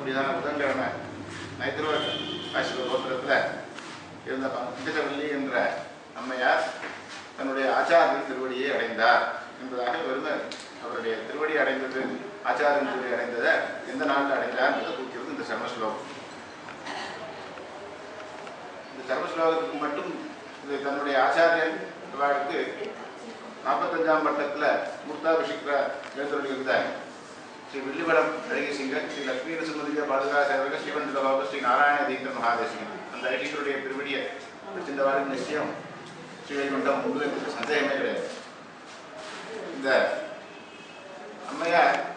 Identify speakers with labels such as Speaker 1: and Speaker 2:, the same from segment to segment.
Speaker 1: இருக்கக்கூடியதான புதன்கிழமை நைத்திருவ காசிப கோத்திரத்தில் இருந்த பங்கஜவல்லி என்ற அம்மையார் தன்னுடைய ஆச்சாரியன் திருவடியை அடைந்தார் என்பதாக வருது அவருடைய திருவடி அடைந்தது ஆச்சாரியன் திருவடி அடைந்ததை எந்த நாளில் அடைந்தார் என்பதை குறிக்கிறது இந்த சர்மஸ்லோகம் இந்த சர்மஸ்லோகத்துக்கு மட்டும் இது தன்னுடைய ஆச்சாரியன் வாழ்க்கு நாற்பத்தஞ்சாம் பட்டத்தில் மூர்த்தாபிஷிக்கிற எழுந்தருள் இருந்த ஸ்ரீ வில்லிவடம் அழகிய சிங்கர் ஸ்ரீ லட்சுமி நரசிம்மதிய பாதுகா சேவக ஸ்ரீவன் பாபு ஸ்ரீ நாராயண தீர்த்த மகாதேசிகன் அந்த ஐஷீகருடைய திருவடியை இந்த வாரம் நிச்சயம் ஸ்ரீவைகுண்டம் உண்டு என்பது சந்தேகமே கிடையாது இந்த அம்மையார்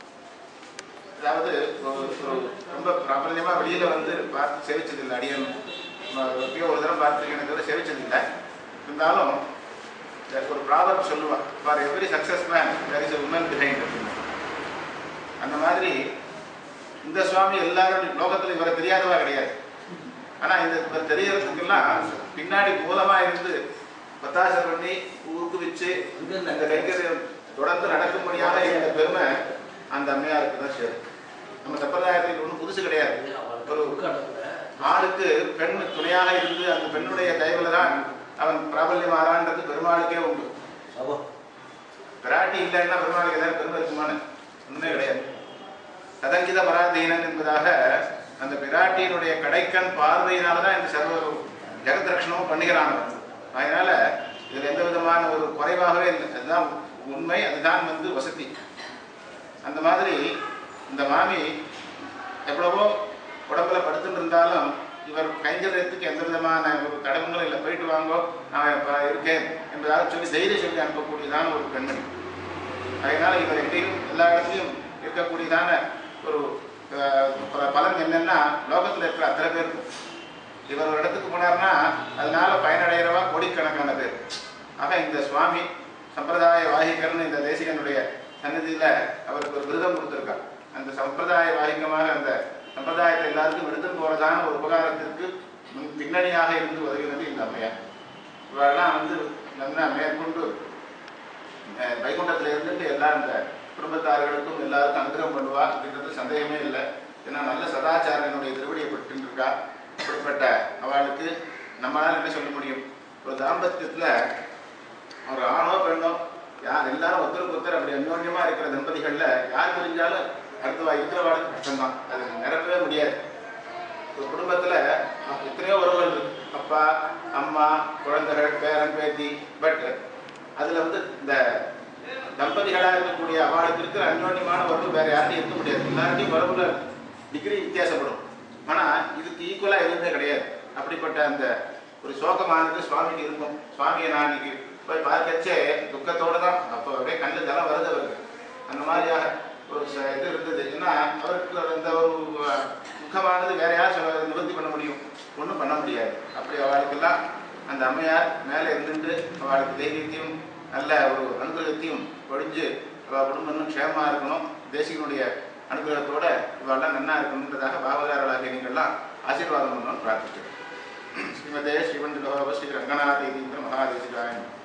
Speaker 1: அதாவது ஒரு- ஒரு ரொம்ப பிரபலமா வெளியில வந்து பார்த்து சேவிச்சதில்லை அடியன் ம- எப்பயோ ஒரு தடவை பார்த்துருக்கேன் தவிர சேவிச்சதில்லை இருந்தாலும் இந்த ஒரு ப்ராபர்ப் சொல்லுவான் for every success man there is a woman behind அப்படின்னு அந்த மாதிரி இந்த சுவாமி எல்லாரும் லோகத்துல இவரை தெரியாதவா கிடையாது ஆனா இந்த இவர் தெரியறதுக்கெல்லாம் பின்னாடி மூலமா இருந்து பத்தாசர் பண்ணி ஊக்குவிச்சு இந்த கைங்கரியம் தொடர்ந்து நடக்கும்படியாக இந்த பெருமை அந்த அம்மையாருக்கு தான் சேரும் நம்ம சம்பிரதாயத்தில் ஒன்றும் புதுசு கிடையாது ஒரு ஆணுக்கு பெண் துணையாக இருந்து அந்த பெண்ணுடைய தயவுல தான் அவன் பிராபல்யம் ஆறான்றது பெருமாளுக்கே உண்டு பிராட்டி இல்லைன்னா பெருமாளுக்கு ஏதாவது பெருமை இருக்குமான்னு ஒண்ணுமே கிடையாது ததங்கித பராதீனன் என்பதாக அந்த பிராட்டியினுடைய கடைக்கண் பார்வையினால தான் இந்த சர்வ ஜெகத் ரட்சணமும் பண்ணுகிறான் அவன். அதனால இதில் எந்த விதமான ஒரு குறைவாகவே இல்லை அதுதான் உண்மை அதுதான் வந்து வசதி அந்த மாதிரி இந்த மாமி எவ்வளவோ உடம்புல படுத்துட்டு இருந்தாலும் இவர் கைங்கரியத்துக்கு எந்த விதமான ஒரு தடங்களும் இல்லை போயிட்டு வாங்கோ நான் இப்ப இருக்கேன் என்பதாக சொல்லி தைரியம் சொல்லி அனுப்பக்கூடியதான ஒரு பெண்மணி அதனால இவர் எங்கேயும் எல்லா இடத்துலையும் இருக்கக்கூடியதான ஒரு அஹ், ப- பலன் என்னன்னா லோகத்தில் இருக்கிற அத்தனை பேருக்கும் இவர் ஒரு இடத்துக்கு போனார்னா அதனால பயனடைகிறவா கோடிக்கணக்கான பேர் ஆக இந்த சுவாமி சம்பிரதாய வாகிகர்னு இந்த தேசிகனுடைய சன்னதியில அவருக்கு ஒரு விருதம் கொடுத்துருக்கார் அந்த சம்பிரதாய வாகிகமாக அந்த சம்பிரதாயத்தை எல்லாருக்கும் எடுத்துன்னு போறதான ஒரு உபகாரத்திற்கு முன் பின்னணியாக இருந்து வருகிறது இந்த அம்மையார் இவரெல்லாம் வந்து நல்லா மேற்கொண்டு அஹ், வைகுண்டத்துல இருந்துட்டு எல்லா இந்த குடும்பத்தார்களுக்கும் எல்லாருக்கும் அனுகிரகம் பண்ணுவா அப்படின்றது சந்தேகமே இல்லை ஏன்னா நல்ல சதாச்சாரனுடைய திருவடியை பெற்று இருக்கா அப்படிப்பட்ட அவளுக்கு நம்மளால என்ன சொல்ல முடியும் ஒரு தாம்பத்தியத்துல ஒரு ஆணோ பெண்ணோ யார் எல்லாரும் ஒருத்தருக்கு ஒருத்தர் அப்படி அந்யோன்யமா இருக்கிற தம்பதிகள்ல யார் பிரிஞ்சாலும் அடுத்தவா இருக்கிறவாளுக்கு கஷ்டம்தான் அது நிரப்பவே முடியாது ஒரு குடும்பத்துல எத்தனையோ உறவுகள் இருக்கு அப்பா அம்மா குழந்தைகள் பேரன் பேத்தி பட் அதுல வந்து இந்த தம்பதிகளா இருக்கக்கூடிய அவளுக்கு இருக்கிற அந்யோன்யமான உறவு வேற யார்ட்டையும் இருக்க முடியாது எல்லார்ட்டையும் உறவுல டிகிரி வித்தியாசப்படும் ஆனா இதுக்கு ஈக்குவலா எதுவுமே கிடையாது அப்படிப்பட்ட அந்த ஒரு சோகமானது சுவாமிக்கு இருக்கும் சுவாமியை நான் இன்னைக்கு போய் பார்க்கச்சே துக்கத்தோட தான் அப்போ அப்படியே கண்ணில் ஜலம் வருது அவருக்கு அந்த மாதிரியாக ஒரு ச- இது இருந்தது ஏன்னா அவருக்கு அந்த ஒரு அஹ், துக்கமானது வேற யார் சொல்ல நிவர்த்தி பண்ண முடியும் ஒன்றும் பண்ண முடியாது அப்படி அவளுக்கெல்லாம் அந்த அம்மையார் மேலே இருந்துட்டு அவளுக்கு தைரியத்தையும் நல்ல ஒரு அனுகிரகத்தையும் பொழிஞ்சு அவள் குடும்பம் இன்னும் க்ஷேமமா இருக்கணும் தேசிகனுடைய அனுகிரகத்தோட இவெல்லாம் நன்னா இருக்கணுன்றதாக பாவகாரர்களாக நீங்கள்லாம் ஆசீர்வாதம் பண்ணணும்னு பிரார்த்திக்கிறேன் ஸ்ரீமதே ஸ்ரீவண்டி ஸ்ரீ ரங்கநாத மகாதேசிகாயன்